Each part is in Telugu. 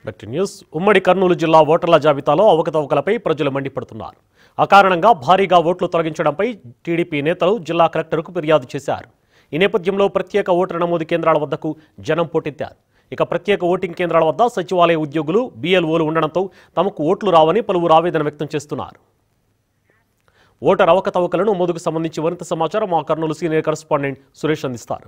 బట్టి న్యూస్ ఉమ్మడి కర్నూలు జిల్లా ఓటర్ల జాబితాలో అవకతవకలపై ప్రజలు మండిపడుతున్నారు అకారణంగా భారీగా ఓట్లు తొలగించడంపై టీడీపీ నేతలు జిల్లా కలెక్టర్కు ఫిర్యాదు చేశారు ఈ నేపథ్యంలో ప్రత్యేక ఓటర్ నమోదు కేంద్రాల వద్దకు జనం పోటెత్తారు ఇక ప్రత్యేక ఓటింగ్ కేంద్రాల వద్ద సచివాలయ ఉద్యోగులు బీఎల్ఓలు ఉండడంతో తమకు ఓట్లు రావని పలువురు ఆవేదన వ్యక్తం చేస్తున్నారు ఓటర్ అవకతవకలను నమోదుకు సంబంధించి మరింత సమాచారం మా కర్నూలు సీనియర్ కరెస్పాండెంట్ సురేష్ అందిస్తారు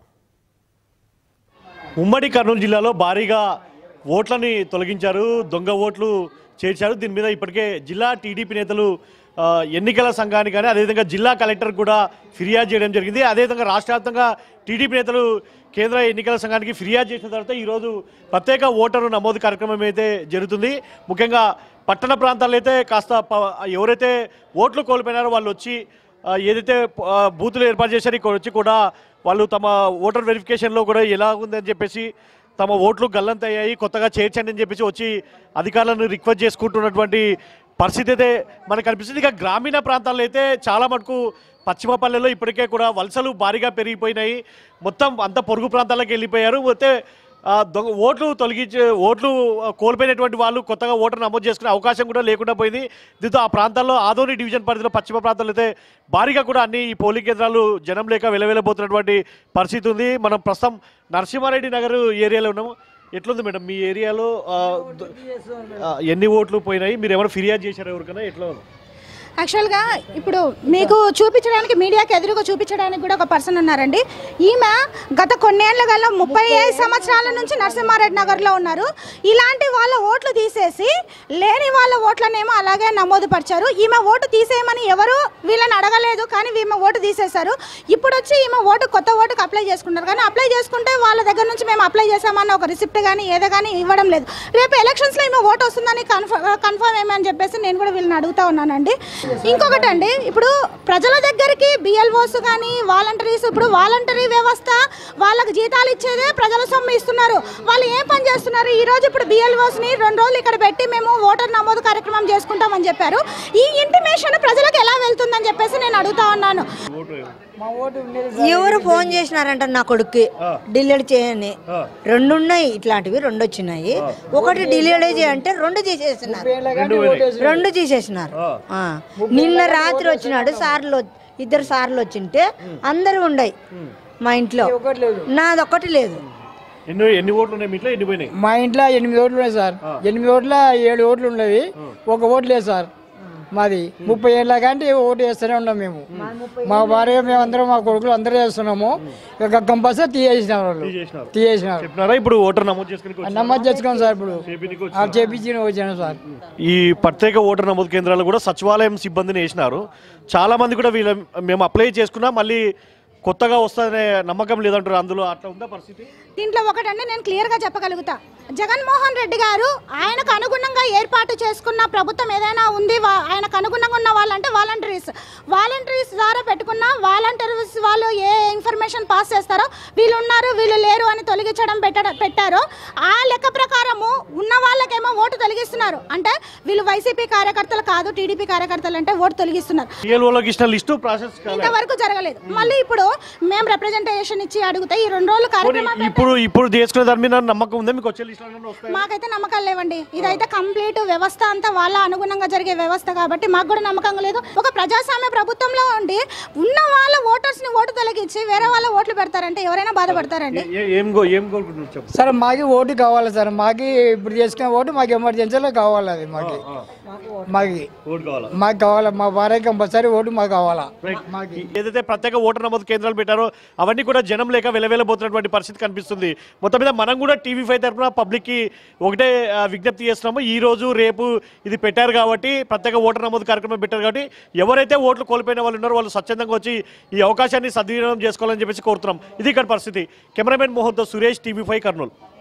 ఉమ్మడి కర్నూలు జిల్లాలో భారీగా ఓట్లని తొలగించారు దొంగ ఓట్లు చేర్చారు దీని మీద ఇప్పటికే జిల్లా టీడీపీ నేతలు ఆ, ఎన్నికల సంఘానికి కానీ అదేవిధంగా జిల్లా కలెక్టర్ కూడా ఫిర్యాదు చేయడం జరిగింది అదేవిధంగా రాష్ట్ర వ్యాప్తంగా టీడీపీ నేతలు కేంద్ర ఎన్నికల సంఘానికి ఫిర్యాదు చేసిన తర్వాత ఈరోజు ప్రత్యేక ఓటరు నమోదు కార్యక్రమం అయితే జరుగుతుంది ముఖ్యంగా పట్టణ ప్రాంతాల్లో అయితే కాస్త ప- ఎవరైతే ఓట్లు కోల్పోయినారో వాళ్ళు వచ్చి ఆ, ఏదైతే ఆ, బూతులు ఏర్పాటు చేశారో ఇక్కడ వచ్చి కూడా వాళ్ళు తమ ఓటర్ వెరిఫికేషన్లో కూడా ఎలా ఉందని చెప్పేసి తమ ఓట్లు గల్లంతయ్యాయి కొత్తగా చేర్చండి అని చెప్పేసి వచ్చి అధికారులను రిక్వెస్ట్ చేసుకుంటున్నటువంటి పరిస్థితి అయితే మనకు కనిపిస్తుంది ఇక గ్రామీణ ప్రాంతాల్లో అయితే చాలా మటుకు పశ్చిమ పల్లెల్లో ఇప్పటికే కూడా వలసలు భారీగా పెరిగిపోయినాయి మొత్తం అంత పొరుగు ప్రాంతాలకు వెళ్ళిపోయారు అయితే ఆ, దొంగ ఓట్లు తొలగించే ఓట్లు ఆ, కోల్పోయినటువంటి వాళ్ళు కొత్తగా ఓటర్ నమోదు చేసుకునే అవకాశం కూడా లేకుండా పోయింది దీంతో ఆ ప్రాంతాల్లో ఆదోని డివిజన్ పరిధిలో పశ్చిమ ప్రాంతాల్లో అయితే భారీగా కూడా అన్ని ఈ పోలింగ్ కేంద్రాలు జనం లేక వెలవెలబోతున్నటువంటి పరిస్థితి ఉంది మనం ప్రస్తుతం నరసింహారెడ్డి నగర్ ఏరియాలో ఉన్నాము ఎట్లుంది మేడం మీ ఏరియాలో ఆ, ద- ఆ, ఎన్ని ఓట్లు పోయినాయి మీరు ఏమైనా ఫిర్యాదు చేశారు ఎవరికైనా ఎట్లా ఉంది? యాక్చువల్గా ఇప్పుడు మీకు చూపించడానికి మీడియాకి ఎదురుగా చూపించడానికి కూడా ఒక పర్సన్ ఉన్నారండి ఈమె గత కొన్నేళ్ల గల ముప్పై ఐదు సంవత్సరాల నుంచి నరసింహారెడ్డి నగర్లో ఉన్నారు ఇలాంటి వాళ్ళ ఓట్లు తీసేసి లేని వాళ్ళ ఓట్లనేమో అలాగే నమోదు పరిచారు ఈమె ఓటు తీసేయమని ఎవరు వీళ్ళని అడగలేదు కానీ ఈమె ఓటు తీసేశారు ఇప్పుడు వచ్చి ఈమె ఓటు కొత్త ఓటుకు అప్లై చేసుకున్నారు కానీ అప్లై చేసుకుంటే వాళ్ళ దగ్గర నుంచి మేము అప్లై చేసామన్న ఒక రిసిప్ట్ కానీ ఏదో కానీ ఇవ్వడం లేదు రేపు ఎలక్షన్స్లో ఈమె ఓటు వస్తుందని కన్ఫర్మ్ కన్ఫర్మ్ ఏమని చెప్పేసి నేను కూడా వీళ్ళని అడుగుతా ఉన్నానండి ఇంకొకటి అండి ఇప్పుడు ప్రజల దగ్గరికి బిఎల్ఓస్ కానీ వాలంటీర్స్ ఇప్పుడు వాలంటరీ వ్యవస్థ వాళ్ళకి జీతాలు ఇచ్చేదే ప్రజల సొమ్ము ఇస్తున్నారు వాళ్ళు ఏం పని చేస్తున్నారు ఈ రోజు ఇప్పుడు బిఎల్ఓస్ని రెండు రోజులు ఇక్కడ పెట్టి మేము ఓటర్ నమోదు కార్యక్రమం చేసుకుంటామని చెప్పారు ఈ ఇంటిమేషన్ ప్రజలకు ఎలా వెళ్తుందని చెప్పేసి నేను అడుగుతా ఉన్నాను ఎవరు ఫోన్ చేసినారంట నా కొడుక్కి డిలీట్ చేయని రెండు ఉన్నాయి ఇట్లాంటివి రెండు వచ్చినాయి ఒకటి డిలీట్ చేయంటే రెండు తీసేసినారు రెండు తీసేసినారు ఆ. నిన్న రాత్రి వచ్చినాడు సార్లు వ- ఇద్దరు సార్లు వచ్చింటే అందరూ ఉండయి మా ఇంట్లో నాది ఒక్కటి లేదు ఎన్ని ఎన్ని ఓట్లు ఉన్నాయి మీ ఇంట్లో ఎన్ని పోయినాయి మా ఇంట్లో ఎనిమిది ఓట్లు ఉన్నాయి సార్ ఎనిమిది ఓట్ల ఏడు ఓట్లు ఉన్నవి ఒక ఓటు లేదు సార్ మాది ముప్పై ఏళ్ళ కంటే ఓటు వేస్తూనే ఉన్నాం మేము మా భార్య మేమందరం మా కొడుకులు అందరూ చేస్తున్నాము ఇక కంపల్సరీ తీయేసినారు వాళ్ళు చేసినారు. తీయేసినారు చెప్పినారా ఇప్పుడు ఓటర్ నమోదు చేసుకుని నమ్మకం చేసుకున్నాం సార్ ఇప్పుడు చేపినికి ఆ, చేపించి వచ్చాను సార్ ఈ ప్రత్యేక ఓటర్ నమోదు కేంద్రాలు కూడా సచివాలయం సిబ్బందిని వేసినారు చాలా మంది కూడా వీళ్ళ మేము అప్లై చేసుకున్నా మళ్ళీ కొత్తగా వస్తుందనే నమ్మకం లేదంటారు అందులో అట్లా ఉందా పరిస్థితి దీంట్లో ఒకటంటే నేను క్లియర్గా చెప్పగలుగుతా జగన్మోహన్ రెడ్డి గారు ఆయనకు అనుగుణంగా ఏర్పాటు చేసుకున్న ప్రభుత్వం ఏదైనా ఉంది వా- ఆయనకు అనుగుణంగా ఉన్న వాళ్ళంటే వాలంటీర్స్ వాలంటీర్స్ ద్వారా పెట్టుకున్న వాలంటీర్స్ వాళ్ళు ఏ ఇన్ఫర్మేషన్ పాస్ చేస్తారో వీళ్ళు ఉన్నారు వీళ్ళు లేరు అని తొలగించడం పెట్టడం పెట్టారో ఆ లెక్క ప్రకారము ఉన్న వాళ్ళకేమో ఓటు తొలగిస్తున్నారు అంటే వీళ్ళు వైసీపీ కార్యకర్తలు కాదు టీడీపీ కార్యకర్తలు అంటే ఓటు తొలగిస్తున్నారు పిఎల్ఓలకు ఇచ్చిన లిస్టు ప్రాసెస్ కాలే ఇంతవరకు జరగలేదు మళ్ళీ ఇప్పుడు మేము రిప్రజెంటేషన్ ఇచ్చి అడిగితే ఈ రెండు రోజులు పోనీ కార్యక్రమం ఇప్పుడు ఇప్పుడు చేసుకునే దాని మీద నమ్మకం ఉందా మీకు వచ్చే లిస్టులో వస్తాయి మాకైతే నమ్మకాలు లేవండి ఇదైతే కంప్లీట్ వ్యవస్థ అంతా వాళ్ళ అనుగుణంగా జరిగే వ్యవస్థ కాబట్టి మాకు కూడా నమ్మకం లేదు ఒక ప్రజాస్వామ్య ప్రభుత్వంలో ఉండి ఉన్న వాళ్ళ ఓటర్స్ ని ఓటు తొలగించి వేరే వాళ్ళ ఓట్లు పెడతారంటే ఎవరైనా బాధపడతారండి ఏ- ఏం గో ఏం కోరుకుంటున్నారు చెప్పు సార్ మాకి ఓటు కావాలి సార్ మాకి ఇప్పుడు చేసుకునే ఓటు మాకు ఎమర్జెన్సీలో కావాలి అది మాకి మాకి ఓటు కావాలా మాకు కావాలి మా భార్య కంపల్సరీ ఓటు మాకు కావాలా మాకి ఏదైతే ప్రత్యేక ఓటర్ నమోదు కేంద్రాలు పెట్టారో అవన్నీ కూడా జనం లేక వెలవెలబోతున్నటువంటి పరిస్థితి కనిపిస్తుంది మొత్తం మీద మనం కూడా టీవీ ఫైవ్ తరఫున పబ్లిక్కి ఒకటే ఆ, విజ్ఞప్తి చేస్తున్నాము ఈ రోజు రేపు ఇది పెట్టారు కాబట్టి ప్రత్యేక ఓటర్ నమోదు కార్యక్రమం పెట్టారు కాబట్టి ఎవరైతే ఓట్లు కోల్పోయిన వాళ్ళు ఉన్నారో వాళ్ళు స్వచ్ఛందంగా వచ్చి ఈ అవకాశాన్ని సద్వినియోగం చేసుకోవాలని చెప్పేసి కోరుతున్నాం ఇది ఇక్కడ పరిస్థితి కెమెరామెన్ మోహన్తో సురేష్ టీవీ ఫైవ్ కర్నూలు